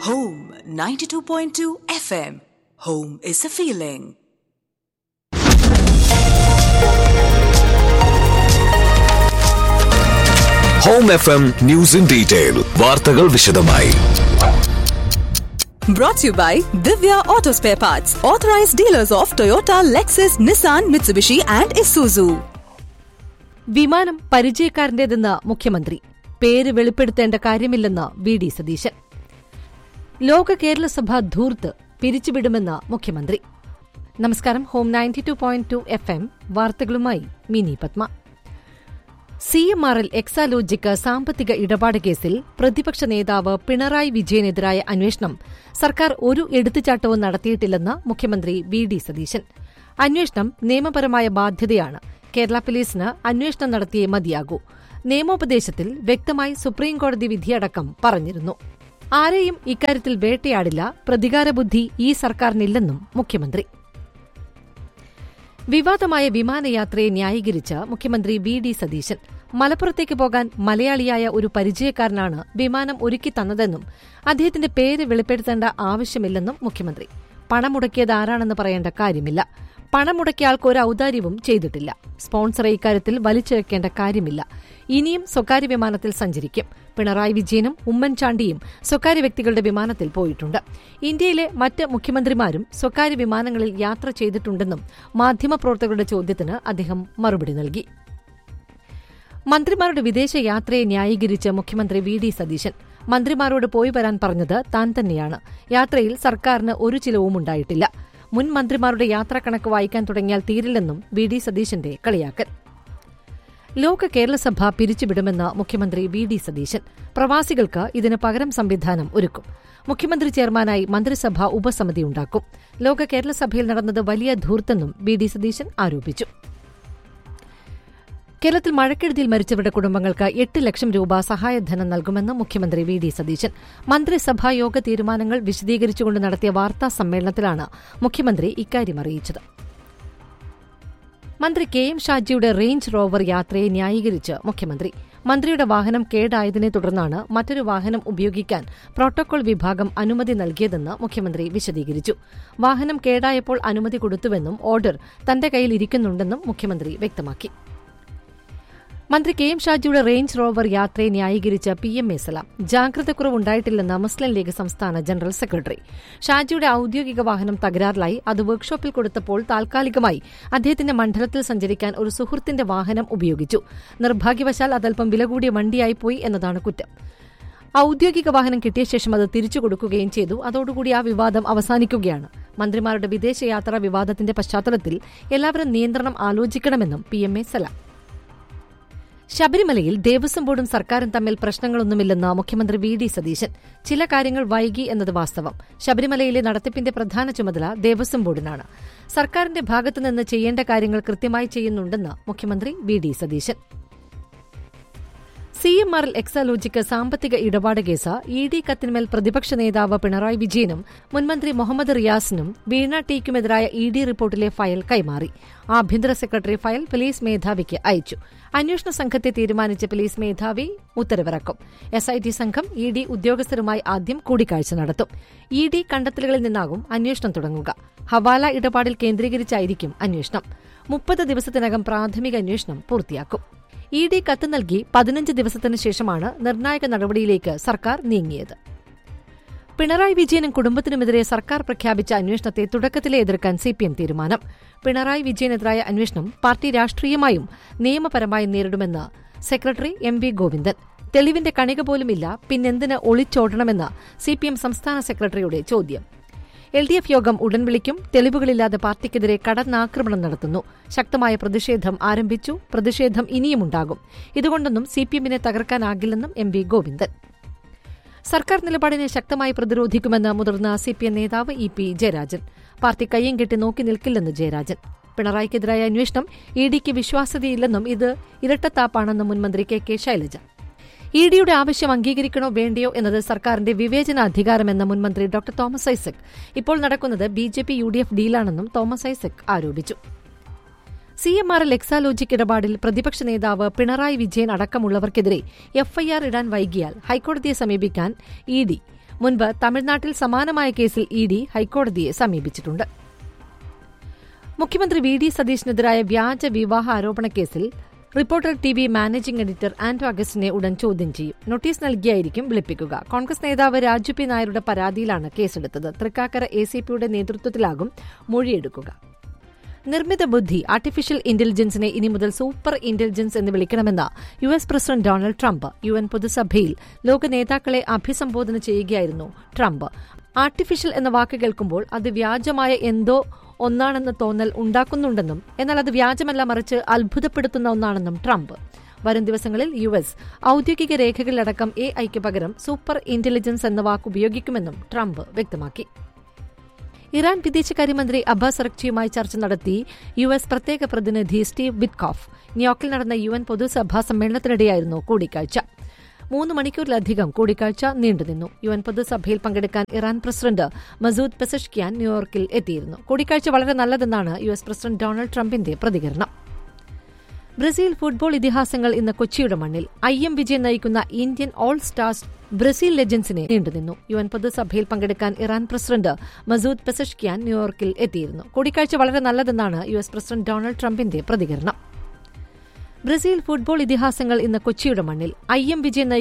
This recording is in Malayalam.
Home 92.2 FM. Home is a feeling. Home F M news in detail വാർത്തകൾ വിശദമായി Brought to you by Divya Auto Spare Parts, authorized dealers of Toyota, Lexus, Nissan, Mitsubishi, and Isuzu. വിമാനം പരിചയക്കാരന്റേതെന്ന് മുഖ്യമന്ത്രി പേര് വെളിപ്പെടുത്തേണ്ട കാര്യമില്ലെന്ന് വി ഡി സതീശൻ ലോക കേരള സഭ ധൂർത്ത് പിരിച്ചുവിടുമെന്ന് മുഖ്യമന്ത്രി നമസ്കാരം home ninety two point two F M വാർത്തകളുമായി Mini Padma C M R L Exalogic സാമ്പത്തിക ഇടപാട് കേസിൽ പ്രതിപക്ഷ നേതാവ് പിണറായി വിജയനെതിരായ അന്വേഷണം സർക്കാർ ഒരു എടുത്തുചാട്ടവും നടത്തിയിട്ടില്ലെന്ന് മുഖ്യമന്ത്രി വി ഡി സതീശൻ അന്വേഷണം നിയമപരമായ ബാധ്യതയാണ് കേരള പോലീസിന് അന്വേഷണം നടത്തിയേ മതിയാകൂ നിയമോപദേശത്തിൽ വ്യക്തമായി സുപ്രീംകോടതി വിധിയടക്കം പറഞ്ഞിരുന്നു ആരെയും ഇക്കാര്യത്തിൽ വേട്ടയാടില്ല പ്രതികാരബുദ്ധി ഈ സർക്കാരിനില്ലെന്നും മുഖ്യമന്ത്രി വിവാദമായ വിമാനയാത്രയെ ന്യായീകരിച്ച് മുഖ്യമന്ത്രി വി ഡി സതീശൻ മലപ്പുറത്തേക്ക് പോകാൻ മലയാളിയായ ഒരു പരിചയക്കാരനാണ് വിമാനം ഒരുക്കി തന്നതെന്നും അദ്ദേഹത്തിന്റെ പേര് വെളിപ്പെടുത്തേണ്ട ആവശ്യമില്ലെന്നും മുഖ്യമന്ത്രി പണം മുടക്കിയത് ആരാണെന്ന് പറയേണ്ട കാര്യമില്ല പണം മുടക്കിയ ആൾക്ക് ഒരു ഔദാര്യവും ചെയ്തിട്ടില്ല സ്പോൺസറെ ഇക്കാര്യത്തിൽ വലിച്ചിഴക്കേണ്ട കാര്യമില്ല ഇനിയും സ്വകാര്യ വിമാനത്തിൽ സഞ്ചരിക്കും പിണറായി വിജയനും ഉമ്മൻചാണ്ടിയും സ്വകാര്യ വ്യക്തികളുടെ വിമാനത്തിൽ പോയിട്ടുണ്ട് ഇന്ത്യയിലെ മറ്റ് മുഖ്യമന്ത്രിമാരും സ്വകാര്യ വിമാനങ്ങളിൽ യാത്ര ചെയ്തിട്ടുണ്ടെന്നും മാധ്യമപ്രവർത്തകരുടെ ചോദ്യത്തിന് അദ്ദേഹം മറുപടി നൽകി മന്ത്രിമാരുടെ വിദേശ യാത്രയെ ന്യായീകരിച്ച് മുഖ്യമന്ത്രി വി ഡി സതീശൻ മന്ത്രിമാരോട് പോയി വരാൻ പറഞ്ഞത് താൻ തന്നെയാണ് യാത്രയിൽ സർക്കാരിന് ഒരു ചിലവും ഉണ്ടായിട്ടില്ല മുൻ മന്ത്രിമാരുടെ യാത്രാക്കണക്ക് വായിക്കാൻ തുടങ്ങിയാൽ തീരില്ലെന്നും വി ഡി സതീശന്റെ കളിയാക്കൽ ലോക കേരളസഭ പിരിച്ചുവിടുമെന്ന് മുഖ്യമന്ത്രി വി ഡി സതീശൻ പ്രവാസികൾക്ക് ഇതിന് പകരം സംവിധാനം ഒരുക്കും മുഖ്യമന്ത്രി ചെയർമാനായി മന്ത്രിസഭ ഉപസമിതി ഉണ്ടാക്കും ലോക കേരളസഭയിൽ നടന്നത് വലിയ ധൂർത്തെന്നും വി ഡി സതീശൻ ആരോപിച്ചു കേരളത്തിൽ മഴക്കെടുതിയിൽ മരിച്ചവരുടെ കുടുംബങ്ങൾക്ക് എട്ട് ലക്ഷം രൂപ സഹായധനം നൽകുമെന്ന് മുഖ്യമന്ത്രി വി ഡി സതീശൻ മന്ത്രിസഭായോഗ തീരുമാനങ്ങൾ വിശദീകരിച്ചുകൊണ്ട് നടത്തിയ വാർത്താ സമ്മേളനത്തിലാണ് മുഖ്യമന്ത്രി ഇക്കാര്യം അറിയിച്ചത് മന്ത്രി കെ എം ഷാജിയുടെ റേഞ്ച് റോവർ യാത്രയെ ന്യായീകരിച്ച് മുഖ്യമന്ത്രി മന്ത്രിയുടെ വാഹനം കേടായതിനെ തുടർന്നാണ് മറ്റൊരു വാഹനം ഉപയോഗിക്കാൻ പ്രോട്ടോകോൾ വിഭാഗം അനുമതി നൽകിയതെന്ന് മുഖ്യമന്ത്രി വിശദീകരിച്ചു വാഹനം കേടായപ്പോൾ അനുമതി കൊടുത്തുവെന്നും ഓർഡർ തന്റെ കയ്യിൽ ഇരിക്കുന്നുണ്ടെന്നും മുഖ്യമന്ത്രി വ്യക്തമാക്കി മന്ത്രി കെ എം ഷാജിയുടെ റേഞ്ച് റോവർ യാത്രയെ ന്യായീകരിച്ച പി എം എ സലാം ജാഗ്രതക്കുറവുണ്ടായിട്ടില്ലെന്ന് മുസ്ലിം ലീഗ് സംസ്ഥാന ജനറൽ സെക്രട്ടറി ഷാജിയുടെ ഔദ്യോഗിക വാഹനം തകരാറിലായി അത് വർക്ക്ഷോപ്പിൽ കൊടുത്തപ്പോൾ താൽക്കാലികമായി അദ്ദേഹത്തിന്റെ മണ്ഡലത്തിൽ സഞ്ചരിക്കാൻ ഒരു സുഹൃത്തിന്റെ വാഹനം ഉപയോഗിച്ചു നിർഭാഗ്യവശാൽ അതൽപ്പം വില കൂടിയ വണ്ടിയായിപ്പോയി എന്നതാണ് കുറ്റം ഔദ്യോഗിക വാഹനം കിട്ടിയ ശേഷം അത് തിരിച്ചു കൊടുക്കുകയും ചെയ്തു അതോടുകൂടി ആ വിവാദം അവസാനിക്കുകയാണ് മന്ത്രിമാരുടെ വിദേശയാത്രാ വിവാദത്തിന്റെ പശ്ചാത്തലത്തിൽ എല്ലാവരും നിയന്ത്രണം ആലോചിക്കണമെന്നും പി എം എ സലാം ശബരിമലയിൽ ദേവസ്വം ബോർഡും സർക്കാരും തമ്മിൽ പ്രശ്നങ്ങളൊന്നുമില്ലെന്ന് മുഖ്യമന്ത്രി വി ഡി സതീശൻ ചില കാര്യങ്ങൾ വൈകി എന്നത് വാസ്തവം ശബരിമലയിലെ നടത്തിപ്പിന്റെ പ്രധാന ചുമതല ദേവസ്വം ബോർഡിനാണ് സർക്കാരിന്റെ ഭാഗത്തുനിന്ന് ചെയ്യേണ്ട കാര്യങ്ങൾ കൃത്യമായി ചെയ്യുന്നുണ്ടെന്ന് മുഖ്യമന്ത്രി V D Satheesan C M R L Exalogic സാമ്പത്തിക ഇടപാട് കേസ് ഇ ഡി കത്തിന്മേൽ പ്രതിപക്ഷ നേതാവ് പിണറായി വിജയനും മുൻമന്ത്രി മുഹമ്മദ് റിയാസിനും വീണ ടിക്കുമെതിരായ ഇ ഡി റിപ്പോർട്ടിലെ ഫയൽ കൈമാറി ആഭ്യന്തര സെക്രട്ടറി ഫയൽ പോലീസ് മേധാവിക്ക് അയച്ചു അന്വേഷണ സംഘത്തെ തീരുമാനിച്ച പോലീസ് മേധാവി ഉത്തരവിറക്കും എസ് ഐ ടി സംഘം ഇ ഡി ഉദ്യോഗസ്ഥരുമായി ആദ്യം കൂടിക്കാഴ്ച നടത്തും ഇ ഡി കണ്ടെത്തലുകളിൽ നിന്നാകും അന്വേഷണം തുടങ്ങുക ഹവാല ഇടപാടിൽ കേന്ദ്രീകരിച്ചായിരിക്കും അന്വേഷണം മുപ്പത് ദിവസത്തിനകം പ്രാഥമിക അന്വേഷണം പൂർത്തിയാക്കും ഇ ഡി കത്ത് നൽകി പതിനഞ്ച് ദിവസത്തിന് ശേഷമാണ് നിർണായക നടപടിയിലേക്ക് സർക്കാർ നീങ്ങിയത് പിണറായി വിജയനും കുടുംബത്തിനുമെതിരെ സർക്കാർ പ്രഖ്യാപിച്ച അന്വേഷണത്തെ തുടക്കത്തിലെ എതിർക്കാൻ സിപിഎം തീരുമാനം പിണറായി വിജയനെതിരായ അന്വേഷണം പാർട്ടി രാഷ്ട്രീയമായും നിയമപരമായും നേരിടുമെന്ന് സെക്രട്ടറി എം വി ഗോവിന്ദൻ തെളിവിന്റെ കണിക പോലുമില്ല പിന്നെന്തിന് ഒളിച്ചോടണമെന്ന് സിപിഎം സംസ്ഥാന സെക്രട്ടറിയുടെ ചോദ്യം എൽ ഡി എഫ് യോഗം ഉടൻ വിളിക്കും തെളിവുകളില്ലാതെ പാർട്ടിക്കെതിരെ കടന്നാക്രമണം നടത്തുന്നു ശക്തമായ പ്രതിഷേധം ആരംഭിച്ചു പ്രതിഷേധം ഇനിയുമുണ്ടാകും ഇതുകൊണ്ടൊന്നും സിപിഎമ്മിനെ തകർക്കാനാകില്ലെന്നും എം വി ഗോവിന്ദൻ സർക്കാർ നിലപാടിനെ ശക്തമായി പ്രതിരോധിക്കുമെന്ന് മുതിർന്ന സിപിഎം നേതാവ് ഇ പി ജയരാജൻ പാർട്ടി കയ്യും കെട്ടി നോക്കി നിൽക്കില്ലെന്ന് ജയരാജൻ പിണറായിക്കെതിരായ അന്വേഷണം ഇ ഡിക്ക് വിശ്വാസ്യതയില്ലെന്നും ഇത് ഇരട്ടത്താപ്പാണെന്നും മുൻമന്ത്രി കെ കെ ശൈലജ ഇ ഡിയുടെ ആവശ്യം അംഗീകരിക്കണോ വേണ്ടയോ എന്നത് സർക്കാരിന്റെ വിവേചനാധികാരമെന്ന മുൻമന്ത്രി ഡോക്ടർ തോമസ് ഐസക് ഇപ്പോൾ നടക്കുന്നത് B J P U D F ഡീലാണെന്നും തോമസ് ഐസക് ആരോപിച്ചു C M R L Exalogic ഇടപാടിൽ പ്രതിപക്ഷ നേതാവ് പിണറായി വിജയൻ അടക്കമുള്ളവർക്കെതിരെ എഫ്ഐആർ ഇടാൻ വൈകിയാൽ ഹൈക്കോടതിയെ സമീപിക്കാൻ ഇ ഡി മുൻപ് തമിഴ്നാട്ടിൽ സമാനമായ കേസിൽ ഇ ഡി ഹൈക്കോടതിയെ സമീപിച്ചിട്ടുണ്ട് മുഖ്യമന്ത്രി വി ഡി സതീഷിനെതിരായ വ്യാജ വിവാഹ ആരോപണ കേസിൽ reporter T V managing editor Anto അഗസ്റ്റിനെ ഉടൻ ചോദ്യം ചെയ്യും നോട്ടീസ് നൽകിയായിരിക്കും വിളിപ്പിക്കുക കോൺഗ്രസ് നേതാവ് രാജു പി നായരുടെ പരാതിയിലാണ് കേസെടുത്തത് തൃക്കാക്കര എ സി പിയുടെ നേതൃത്വത്തിലാകും മൊഴിയെടുക്കുക നിർമ്മിത ബുദ്ധി ആർട്ടിഫിഷ്യൽ ഇന്റലിജൻസിനെ ഇനി മുതൽ സൂപ്പർ ഇന്റലിജൻസ് എന്ന് വിളിക്കണമെന്ന് U S president Donald Trump U N പൊതുസഭയിൽ ലോക നേതാക്കളെ അഭിസംബോധന ചെയ്യുകയായിരുന്നു ട്രംപ് ആർട്ടിഫിഷ്യൽ എന്ന വാക്ക് കേൾക്കുമ്പോൾ അത് വ്യാജമായ എന്തോ ഒന്നാണെന്ന തോന്നൽ ഉണ്ടാക്കുന്നുണ്ടെന്നും എന്നാൽ അത് വ്യാജമല്ല മറിച്ച് അത്ഭുതപ്പെടുത്തുന്ന ഒന്നാണെന്നും ട്രംപ് വരും ദിവസങ്ങളിൽ യു എസ് ഔദ്യോഗിക രേഖകളിലടക്കം എ ഐക്ക് പകരം സൂപ്പർ ഇന്റലിജൻസ് എന്ന വാക്ക് ഉപയോഗിക്കുമെന്നും ട്രംപ് വ്യക്തമാക്കി ഇറാൻ വിദേശകാര്യമന്ത്രി അബ്ബാസ് അറക്ചിയുമായി ചർച്ച നടത്തി യു എസ് പ്രത്യേക പ്രതിനിധി സ്റ്റീവ് ബിറ്റ്കോഫ് ന്യൂയോർക്കിൽ നടന്ന യു എൻ പൊതുസഭാ സമ്മേളനത്തിനിടെയായിരുന്നു കൂടിക്കാഴ്ച മൂന്ന് മണിക്കൂറിലധികം കൂടിക്കാഴ്ച നീണ്ടുനിന്നു യു എൻ പൊതുസഭയിൽ പങ്കെടുക്കാൻ ഇറാൻ പ്രസിഡന്റ് മസൂദ് പെസഷ്കിയാൻ ന്യൂയോർക്കിൽ എത്തിയിരുന്നു കൂടിക്കാഴ്ച വളരെ നല്ലതെന്നാണ് യു എസ് പ്രസിഡന്റ് ഡൊണാൾഡ് ട്രംപിന്റെ പ്രതികരണം ബ്രസീൽ ഫുട്ബോൾ ഇതിഹാസങ്ങൾ ഇന്ന് കൊച്ചിയുടെ മണ്ണിൽ ഐ എം വിജയൻ നയിക്കുന്ന ഇന്ത്യൻ ഓൾ സ്റ്റാർസ് ബ്രസീൽ ലെജൻസിനെ നീണ്ടുനിന്നു യു എൻ പൊതുസഭയിൽ പങ്കെടുക്കാൻ ഇറാൻ പ്രസിഡന്റ് മസൂദ് പെസഷ്കിയാൻ ന്യൂയോർക്കിൽ എത്തിയിരുന്നു കൂടിക്കാഴ്ച വളരെ നല്ലതെന്നാണ് യു എസ് പ്രസിഡന്റ് ഡൊണാൾഡ് ട്രംപിന്റെ പ്രതികരണം ബ്രസീൽ ഫുട്ബോൾ ഇതിഹാസങ്ങൾ ഇന്ന് കൊച്ചിയുടെ മണ്ണിൽ ഐ എം വിജയൻ